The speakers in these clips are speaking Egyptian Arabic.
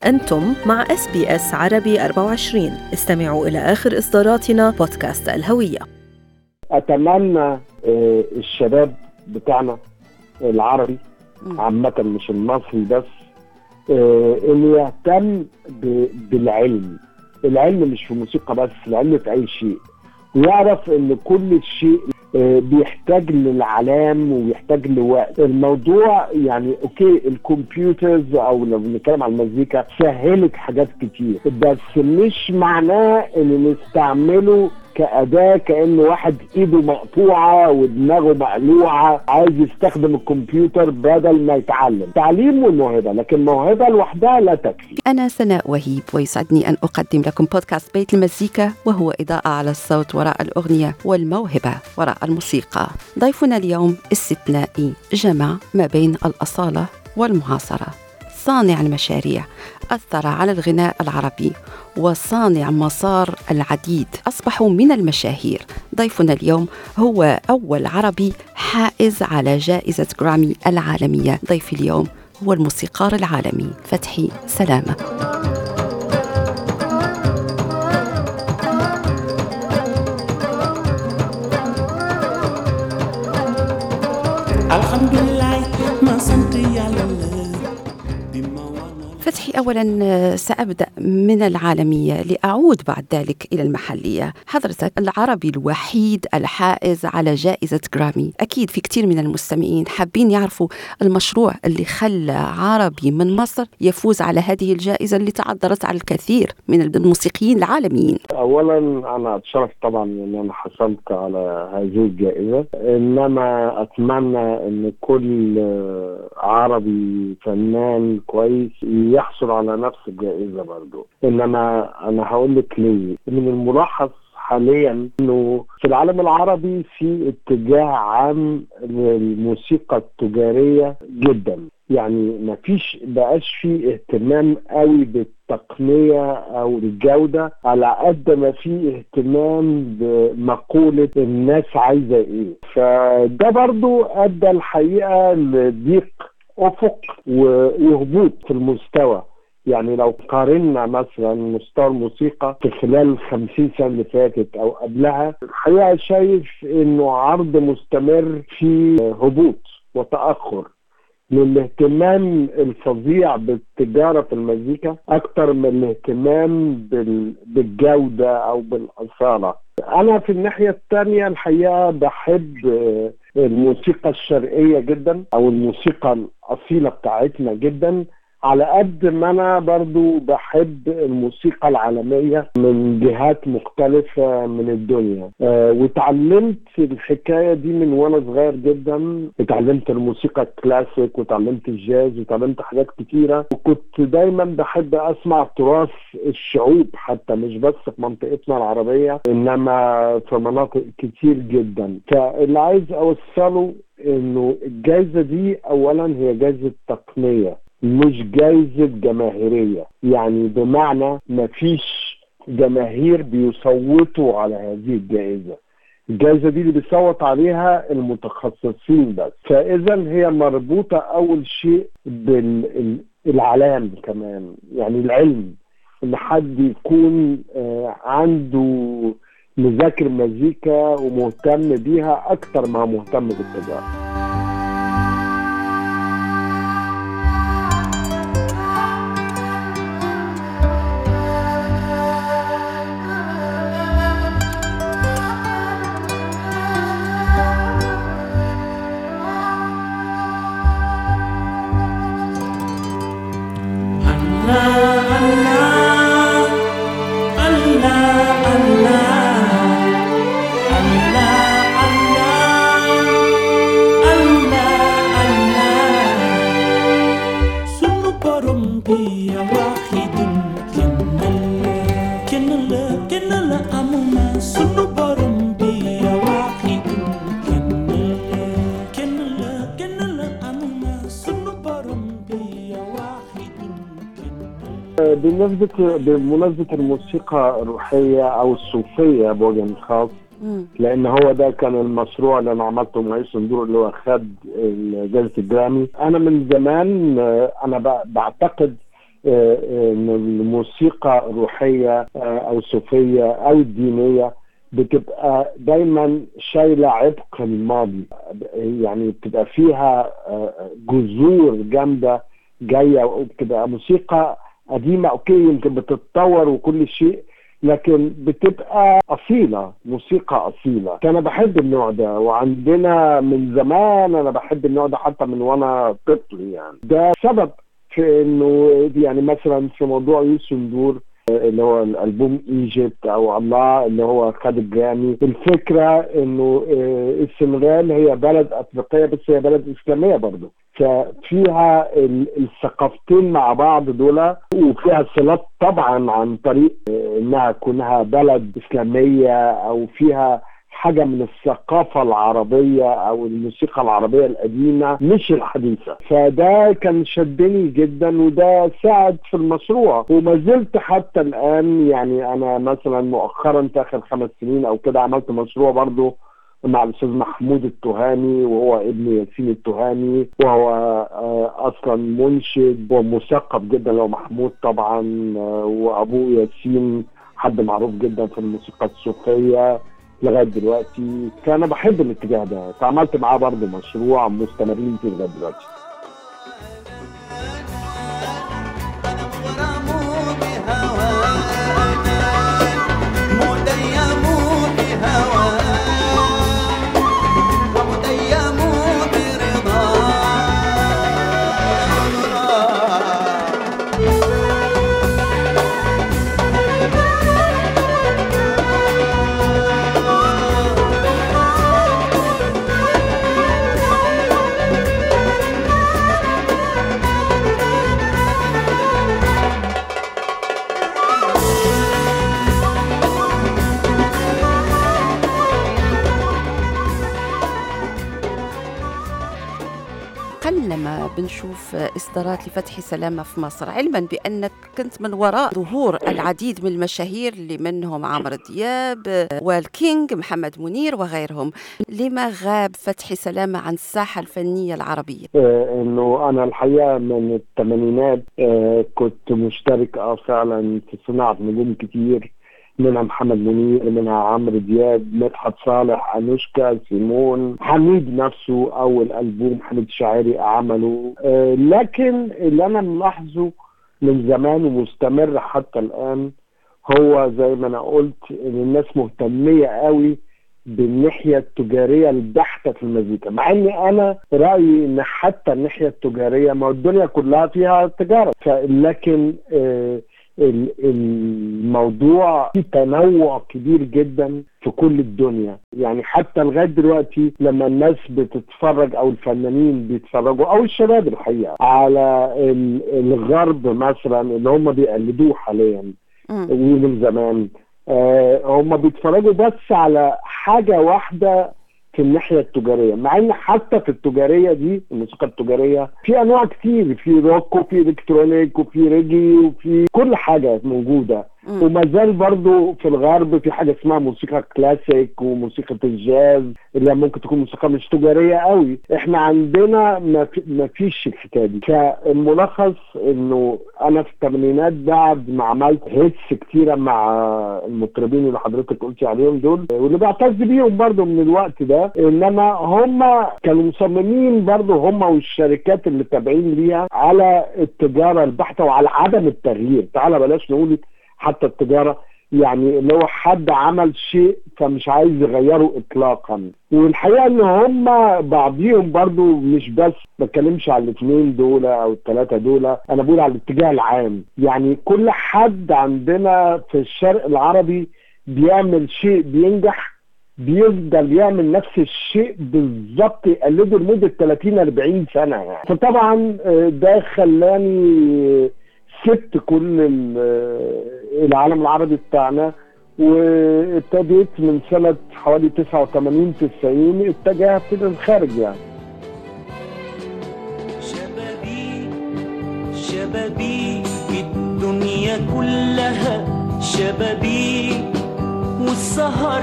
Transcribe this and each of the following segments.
أنتم مع اس بي اس عربي 24 استمعوا إلى آخر إصداراتنا بودكاست الهوية اتمنى آه، الشباب بتاعنا العربي عامة مش المصري بس آه، انه يهتم ب- بالعلم العلم مش في موسيقى بس العلم في اي شيء ويعرف ان كل شيء آه، بيحتاج للعلام وبيحتاج لوقت الموضوع يعني اوكي الكمبيوترز او لو بنتكلم عن المزيكا سهلت حاجات كتير بس مش معناه ان نستعمله كأداة كأن واحد إيده مقطوعة ودماغه مقلوعة عايز يستخدم الكمبيوتر بدل ما يتعلم تعليم والموهبة لكن موهبة لوحدها لا تكفي أنا سناء وهيب ويسعدني أن أقدم لكم بودكاست بيت المزيكا وهو إضاءة على الصوت وراء الأغنية والموهبة وراء الموسيقى ضيفنا اليوم استثنائي جمع ما بين الأصالة والمعاصرة صانع المشاريع أثر على الغناء العربي وصانع مسار العديد أصبحوا من المشاهير ضيفنا اليوم هو أول عربي حائز على جائزة جرامي العالمية ضيفي اليوم هو الموسيقار العالمي فتحي سلامة alhamdulilah ma sant yàlla la bi ma wana فتحي أولا آه، سأبدأ من العالمية لأعود بعد ذلك إلى المحلية حضرتك العربي الوحيد الحائز على جائزة جرامي أكيد في كثير من المستمعين حابين يعرفوا المشروع اللي خلى عربي من مصر يفوز على هذه الجائزة اللي تعذرت على الكثير من الموسيقيين العالميين اولا انا اتشرف طبعا ان انا حصلت على هذه الجائزه انما اتمنى ان كل آه، عربي فنان كويس يحصل على نفس الجائزه برضو انما انا هقول لك ليه من الملاحظ حاليا انه في العالم العربي في اتجاه عام للموسيقى التجاريه جدا يعني ما فيش بقاش في اهتمام قوي بالتقنيه او الجوده على قد ما في اهتمام بمقوله الناس عايزه ايه فده برضو ادى الحقيقه لضيق افق و- وهبوط في المستوى يعني لو قارنا مثلا مستوى الموسيقى في خلال الخمسين سنة اللي فاتت أو قبلها الحقيقة شايف إنه عرض مستمر في هبوط وتأخر للاهتمام الفظيع بالتجارة في المزيكا أكتر من الاهتمام بال- بالجودة أو بالأصالة أنا في الناحية الثانية الحقيقة بحب آه، الموسيقى الشرقية جدا أو الموسيقى الأصيلة بتاعتنا جدا على قد ما انا برضو بحب الموسيقى العالمية من جهات مختلفة من الدنيا آه وتعلمت الحكاية دي من وانا صغير جدا اتعلمت الموسيقى الكلاسيك وتعلمت الجاز وتعلمت حاجات كتيرة وكنت دايما بحب اسمع تراث الشعوب حتى مش بس في منطقتنا العربية انما في مناطق كتير جدا فاللي عايز اوصله انه الجائزة دي اولا هي جائزة تقنية مش جايزة جماهيرية يعني بمعنى مفيش جماهير بيصوتوا على هذه الجائزة الجائزة دي اللي بيصوت عليها المتخصصين بس فإذا هي مربوطة أول شيء بالإعلام كمان يعني العلم إن حد يكون آه، عنده مذاكر مزيكا ومهتم بيها أكتر ما مهتم بالتجارة sunu borom bi ya waxidun kenn la kenn la kenn la amuma sunu borom bi ya waxidun kenn la kenn la kenn la amuma sunu borom bi ya waxidun kenn la بالنسبة بمناسبة الموسيقى الروحية أو الصوفية بوجه خاص لأن هو ده كان المشروع اللي أنا عملته مع صندوق اللي هو خد جائزة الجرامي أنا من زمان آه، أنا ب- بعتقد آه، آه، ان الموسيقى الروحيه آه، او الصوفيه او الدينيه بتبقى دايما شايله عبق الماضي يعني بتبقى فيها آه، جذور جامده جايه وبتبقى موسيقى قديمه اوكي يمكن بتتطور وكل شيء لكن بتبقى اصيله موسيقى اصيله فانا بحب النوع ده وعندنا من زمان انا بحب النوع ده حتى من وانا طفل يعني ده سبب في انه يعني مثلا في موضوع يوسف ندور اللي هو الالبوم ايجيبت او الله اللي هو خد الجرامي الفكره انه آه، السنغال هي بلد افريقيه بس هي بلد اسلاميه برضه ففيها ال- الثقافتين مع بعض دول وفيها صلات طبعا عن طريق آه، انها كونها بلد اسلاميه او فيها حاجه من الثقافه العربيه او الموسيقى العربيه القديمه مش الحديثه فده كان شدني جدا وده ساعد في المشروع وما زلت حتى الان يعني انا مثلا مؤخرا في اخر خمس سنين او كده عملت مشروع برضو مع الاستاذ محمود التهامي وهو ابن ياسين التهامي وهو آه، اصلا منشد ومثقف جدا لو محمود طبعا آه، وابوه ياسين حد معروف جدا في الموسيقى الصوفيه لغايه دلوقتي فانا بحب الاتجاه ده فعملت معاه برضه مشروع مستمرين فيه لغايه دلوقتي أنا مغرم بهوانا مديم بهوانا ومديم برضاك قلما بنشوف إصدارات لفتحي سلامة في مصر علما بأنك كنت من وراء ظهور العديد من المشاهير اللي منهم عمرو دياب والكينج محمد منير وغيرهم لما غاب فتحي سلامة عن الساحة الفنية العربية آه، انه انا الحقيقه من الثمانينات آه، كنت مشترك اه فعلا في صناعه نجوم كتير منها محمد منير منها عمرو دياب مدحت صالح انوشكا سيمون حميد نفسه اول البوم حميد الشاعري عمله آه، لكن اللي انا ملاحظه من زمان ومستمر حتى الان هو زي ما انا قلت ان الناس مهتميه قوي بالناحيه التجاريه البحته في المزيكا مع اني انا رايي ان حتى الناحيه التجاريه ما الدنيا كلها فيها تجاره ف- لكن آه، ال- الموضوع فيه تنوع كبير جدا في كل الدنيا يعني حتى لغايه دلوقتي لما الناس بتتفرج او الفنانين بيتفرجوا او الشباب الحقيقه على ال- الغرب مثلا اللي هم بيقلدوه حاليا مم. ومن زمان آه هم بيتفرجوا بس على حاجة واحدة في الناحية التجارية مع ان حتى في التجارية دي الموسيقى التجارية في انواع كتير في روك وفي الكترونيك وفي ريجي وفي كل حاجة موجودة مم. وما زال برضو في الغرب في حاجة اسمها موسيقى كلاسيك وموسيقى الجاز اللي ممكن تكون موسيقى مش تجارية قوي احنا عندنا ما, في ما فيش الحكاية دي فالملخص انه انا في الثمانينات بعد ما عملت هيتس كتيرة مع المطربين اللي حضرتك قلتي عليهم دول واللي بعتز بيهم برضو من الوقت ده انما هم كانوا مصممين برضو هم والشركات اللي تابعين ليها على التجارة البحتة وعلى عدم التغيير تعالى بلاش نقول حتى التجارة يعني اللي هو حد عمل شيء فمش عايز يغيره اطلاقا والحقيقه ان هم بعضيهم برضو مش بس ما بتكلمش على الاثنين دول او الثلاثه دول انا بقول على الاتجاه العام يعني كل حد عندنا في الشرق العربي بيعمل شيء بينجح بيفضل يعمل نفس الشيء بالظبط يقلده لمده 30 40 سنه يعني فطبعا آه، ده خلاني سبت كل ال- العالم العربي بتاعنا وابتديت من سنة حوالي 89 90 اتجهت للخارج يعني شبابي شبابي الدنيا كلها شبابي والسهر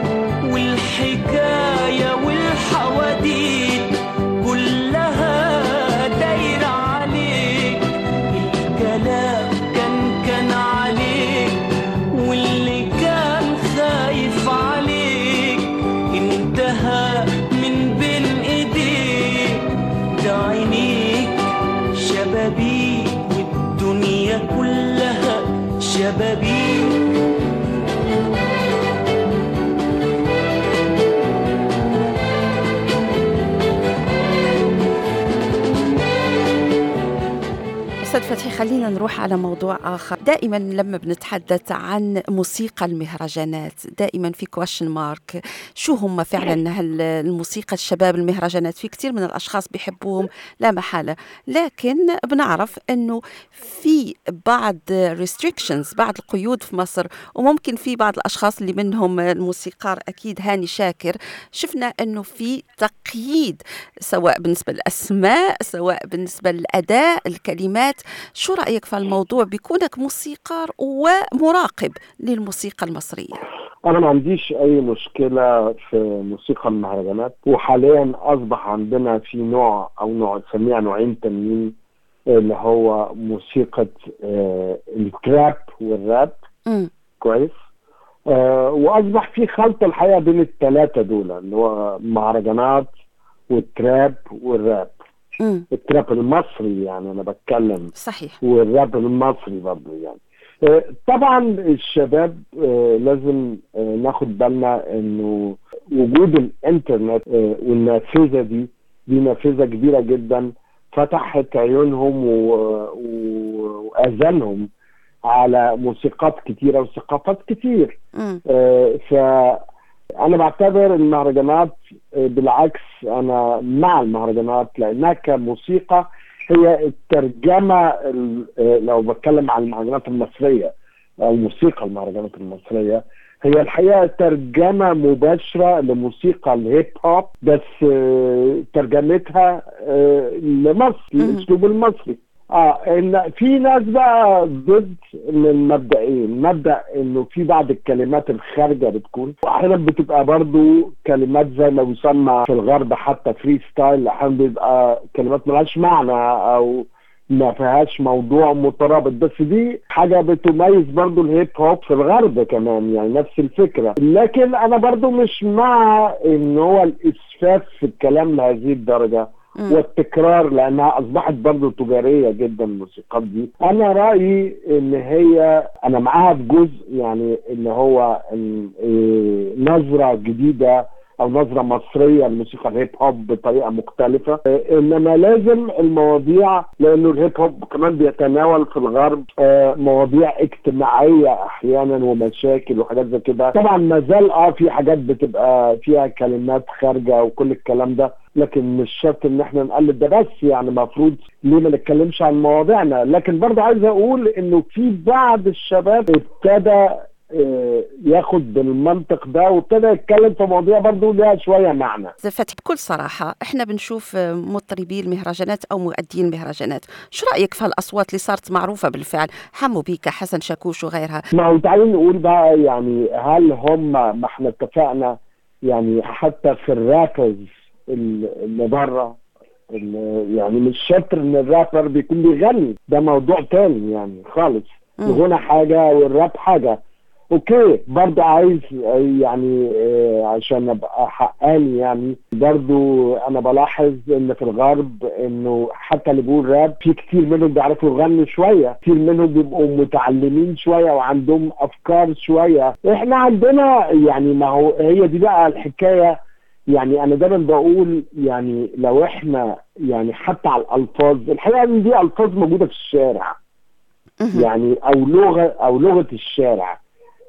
والحكاية والحواديت كلها دايرة عليك الكلام الدنيا كلها شبابين أستاذ فتحي خلينا نروح على موضوع آخر دائما لما بنتحدث عن موسيقى المهرجانات دائما في كويشن مارك شو هم فعلا هال- الموسيقى الشباب المهرجانات في كثير من الأشخاص بيحبوهم لا محالة لكن بنعرف أنه في بعض restrictions بعض القيود في مصر وممكن في بعض الأشخاص اللي منهم الموسيقار أكيد هاني شاكر شفنا أنه في تقييد سواء بالنسبة للأسماء سواء بالنسبة للأداء الكلمات شو رأيك في الموضوع بكونك موسيقار ومراقب للموسيقى المصرية انا ما عنديش اي مشكله في موسيقى المهرجانات وحاليا اصبح عندنا في نوع او نوع نسميها نوعين تانيين اللي هو موسيقى آه، التراب والراب مم. كويس آه، واصبح في خلط الحقيقه بين الثلاثه دول اللي هو مهرجانات والتراب والراب مم. التراب المصري يعني انا بتكلم صحيح والراب المصري برضه يعني آه، طبعا الشباب آه، لازم آه، ناخد بالنا انه وجود الانترنت آه، والنافذه دي دي نافذه كبيره جدا فتحت عيونهم و- و- واذانهم على موسيقات كتيره وثقافات كتير مم. آه، فأنا بعتبر المهرجانات آه، بالعكس أنا مع المهرجانات لأنها كموسيقى هي الترجمة ال- آه، لو بتكلم عن المهرجانات المصرية أو موسيقى المهرجانات المصرية هي الحقيقة ترجمة مباشرة لموسيقى الهيب هوب بس آه، ترجمتها آه، لمصر مهم. الأسلوب المصري اه ان في ناس بقى ضد من مبدئين مبدا انه في بعض الكلمات الخارجه بتكون واحيانا بتبقى برضو كلمات زي ما بيسمى في الغرب حتى فري ستايل احيانا بيبقى كلمات ملهاش معنى او ما فيهاش موضوع مترابط بس دي حاجه بتميز برضو الهيب هوب في الغرب كمان يعني نفس الفكره لكن انا برضو مش مع ان هو الاسفاف في الكلام لهذه الدرجه مم. والتكرار لانها اصبحت برضه تجاريه جدا الموسيقات دي انا رايي ان هي انا معاها في جزء يعني ان هو إن إيه نظره جديده او نظره مصريه للموسيقى الهيب هوب بطريقه مختلفه إيه انما لازم المواضيع لانه الهيب هوب كمان بيتناول في الغرب آه، مواضيع اجتماعيه احيانا ومشاكل وحاجات زي كده طبعا ما زال اه في حاجات بتبقى فيها كلمات خارجه وكل الكلام ده لكن مش شرط ان احنا نقلد ده بس يعني المفروض ليه ما نتكلمش عن مواضيعنا لكن برضه عايز اقول انه في بعض الشباب ابتدى آه، ياخد بالمنطق ده وابتدى يتكلم في مواضيع برضه ليها شويه معنى أستاذ فتحي بكل صراحة احنا بنشوف مطربي المهرجانات أو مؤدي المهرجانات شو رأيك في هالأصوات اللي صارت معروفة بالفعل حمو بيكا حسن شاكوش وغيرها ما هو تعالوا نقول بقى يعني هل هم ما احنا اتفقنا يعني حتى في الرابرز اللي بره اللي- يعني مش شرط ان الرابر بيكون بيغني ده موضوع تاني يعني خالص مم. الغنى حاجه والراب حاجه اوكي برضه عايز يعني آه، عشان ابقى حقاني يعني برضه انا بلاحظ ان في الغرب انه حتى اللي بيقول راب في كتير منهم بيعرفوا يغنوا شويه كتير منهم بيبقوا متعلمين شويه وعندهم افكار شويه احنا عندنا يعني ما هو هي دي بقى الحكايه يعني انا دايما بقول يعني لو احنا يعني حتى على الالفاظ الحقيقه ان دي الفاظ موجوده في الشارع مهم. يعني او لغه او لغه الشارع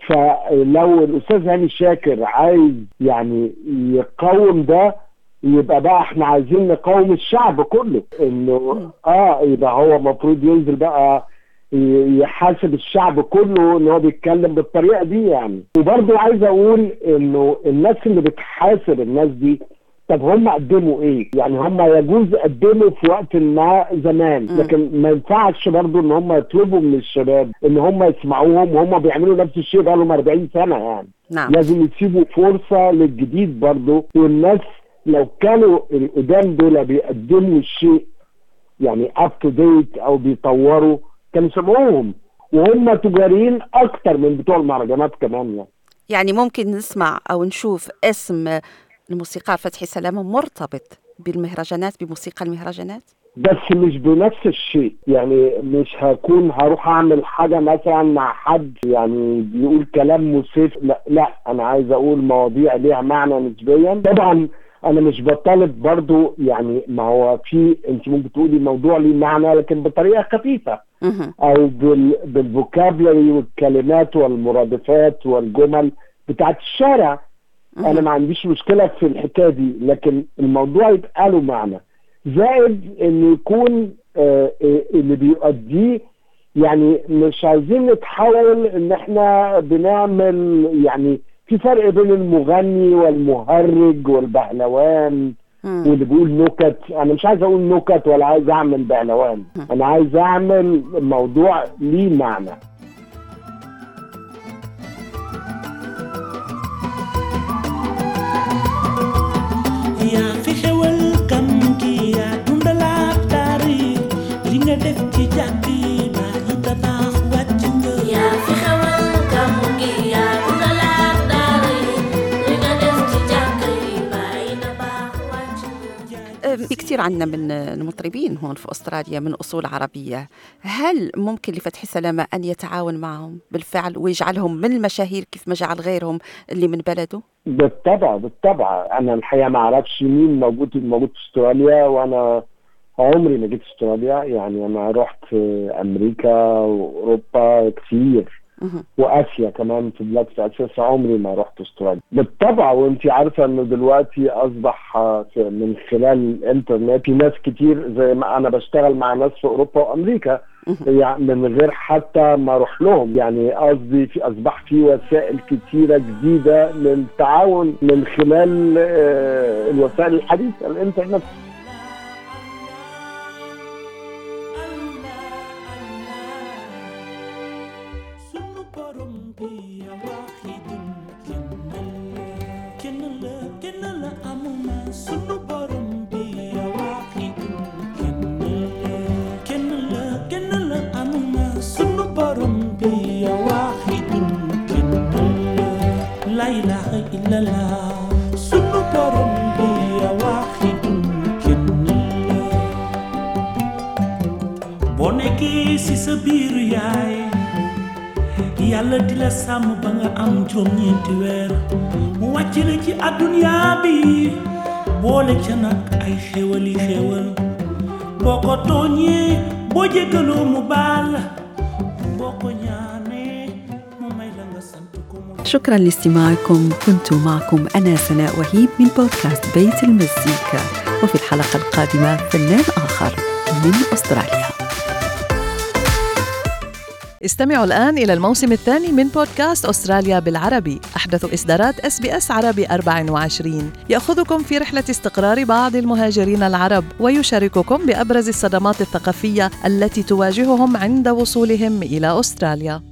فلو الاستاذ هاني شاكر عايز يعني يقاوم ده يبقى بقى احنا عايزين نقاوم الشعب كله انه اه يبقى هو المفروض ينزل بقى ي- يحاسب الشعب كله ان هو بيتكلم بالطريقه دي يعني وبرضه عايز اقول انه الناس اللي بتحاسب الناس دي طب هم قدموا ايه؟ يعني هم يجوز قدموا في وقت ما زمان مم. لكن ما ينفعش برضه ان هم يطلبوا من الشباب ان هم يسمعوهم وهم بيعملوا نفس الشيء بقالهم 40 سنه يعني نعم لازم يسيبوا فرصه للجديد برضه والناس لو كانوا القدام دول بيقدموا الشيء يعني اب تو ديت او بيطوروا كانوا سمعوهم وهم تجاريين اكتر من بتوع المهرجانات كمان يعني يعني ممكن نسمع أو نشوف اسم الموسيقار فتحي سلامة مرتبط بالمهرجانات بموسيقى المهرجانات بس مش بنفس الشيء يعني مش هكون هروح اعمل حاجه مثلا مع حد يعني بيقول كلام مسيف لا لا انا عايز اقول مواضيع ليها معنى نسبيا طبعا انا مش بطالب برضو يعني ما هو في انت ممكن تقولي موضوع ليه معنى لكن بطريقه خفيفه مهم. او بال بالفوكابلري والكلمات والمرادفات والجمل بتاعت الشارع انا ما عنديش مشكله في الحكايه دي لكن الموضوع يبقى له معنى زائد انه يكون آه، آه، اللي بيؤديه يعني مش عايزين نتحول ان احنا بنعمل يعني في فرق بين المغني والمهرج والبهلوان مم. واللي بيقول نكت انا مش عايز اقول نكت ولا عايز اعمل بهلوان انا عايز اعمل موضوع ليه معنى yaa fi xewal kam gi yaa dundalaat taarix li nga def ci jàkk yi bàyyi tabax wàcc nga yaa fi xewal gàmmu gi yaa dundalaat daara yi li nga def ci jàkk yi bàyyi na baax wàcc nga أم، في كثير عندنا من المطربين هون في أستراليا من أصول عربية هل ممكن لفتح سلامة أن يتعاون معهم بالفعل ويجعلهم من المشاهير كيف ما جعل غيرهم اللي من بلده؟ بالطبع بالطبع انا الحقيقه ما اعرفش مين موجود موجود في استراليا وانا عمري ما جيت استراليا يعني انا رحت امريكا واوروبا كتير مهم. واسيا كمان في بلاد في اسيا بس عمري ما رحت استراليا بالطبع وانت عارفه انه دلوقتي اصبح في- من خلال الانترنت في ناس كتير زي ما انا بشتغل مع ناس في اوروبا وامريكا يعني من غير حتى ما اروح لهم يعني قصدي في اصبح في وسائل كتيره جديده للتعاون من خلال آه، الوسائل الحديثه الانترنت sunu borom bi ya waxidun kenn la kenn la kenn la amuma sunu borom bi ya waxidun kenn la kenn la kenn la amuma sunu borom bi ya waxidun kenn la la ilaha illallah sunu borom bi ya waxidun kenn la boo nekkee ci sa biir yaay yàlla di la sàmm ba nga am juróom-ñeenti weer mu wàcc la ci àdduna bi boole ca nag ay xéwali xéwal boo ko tooñee boo jéggaloo mu baal boo ko ñaanee mu may la nga sant ko mu شكرا لاستماعكم كنت معكم أنا سناء وهيب من بودكاست بيت المزيكا وفي الحلقة القادمة فنان آخر من أستراليا استمعوا الآن إلى الموسم الثاني من بودكاست أستراليا بالعربي أحدث إصدارات اس بي اس عربي 24 يأخذكم في رحلة استقرار بعض المهاجرين العرب ويشارككم بأبرز الصدمات الثقافية التي تواجههم عند وصولهم إلى أستراليا